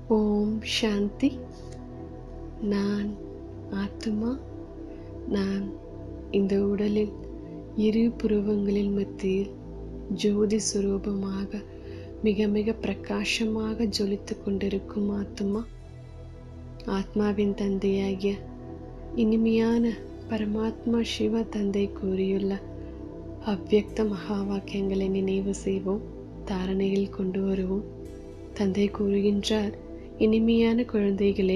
ஓம் சாந்தி நான் ஆத்மா நான் இந்த உடலில் இரு புருவங்களில் மத்தியில் ஜோதி சுரூபமாக மிக மிக பிரகாசமாக ஜொலித்து கொண்டிருக்கும் ஆத்மா ஆத்மாவின் தந்தையாகிய இனிமையான பரமாத்மா சிவ தந்தை கூறியுள்ள அவ்வியக்த மகா வாக்கியங்களை நினைவு செய்வோம் தாரணையில் கொண்டு வருவோம் தந்தை கூறுகின்றார் இனிமையான குழந்தைகளே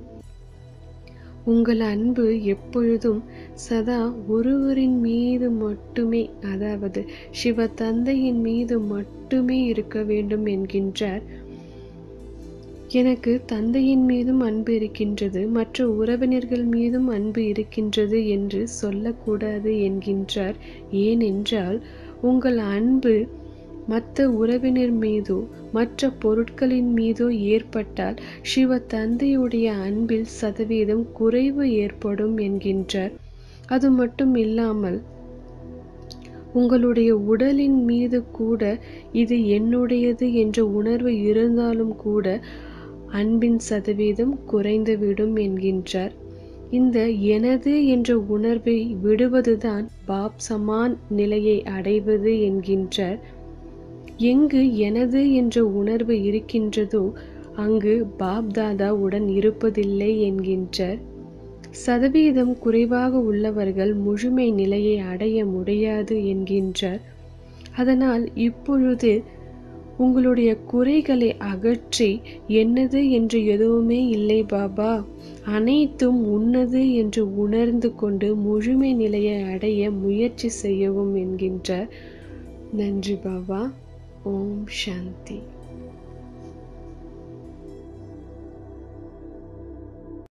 உங்கள் அன்பு எப்பொழுதும் சதா ஒருவரின் மீது மட்டுமே அதாவது சிவ தந்தையின் மீது மட்டுமே இருக்க வேண்டும் என்கின்றார் எனக்கு தந்தையின் மீதும் அன்பு இருக்கின்றது மற்ற உறவினர்கள் மீதும் அன்பு இருக்கின்றது என்று சொல்லக்கூடாது என்கின்றார் ஏனென்றால் உங்கள் அன்பு மற்ற உறவினர் மீதோ மற்ற பொருட்களின் மீதோ ஏற்பட்டால் சிவ தந்தையுடைய அன்பில் சதவீதம் குறைவு ஏற்படும் என்கின்றார் அது மட்டும் இல்லாமல் உங்களுடைய உடலின் மீது கூட இது என்னுடையது என்ற உணர்வு இருந்தாலும் கூட அன்பின் சதவீதம் குறைந்துவிடும் என்கின்றார் இந்த எனது என்ற உணர்வை விடுவதுதான் பாப் சமான் நிலையை அடைவது என்கின்றார் எங்கு எனது என்ற உணர்வு இருக்கின்றதோ அங்கு பாப் தாதா உடன் இருப்பதில்லை என்கின்றார் சதவீதம் குறைவாக உள்ளவர்கள் முழுமை நிலையை அடைய முடியாது என்கின்றார் அதனால் இப்பொழுது உங்களுடைய குறைகளை அகற்றி என்னது என்று எதுவுமே இல்லை பாபா அனைத்தும் உன்னது என்று உணர்ந்து கொண்டு முழுமை நிலையை அடைய முயற்சி செய்யவும் என்கின்றார் நன்றி பாபா ஓம் சாந்தி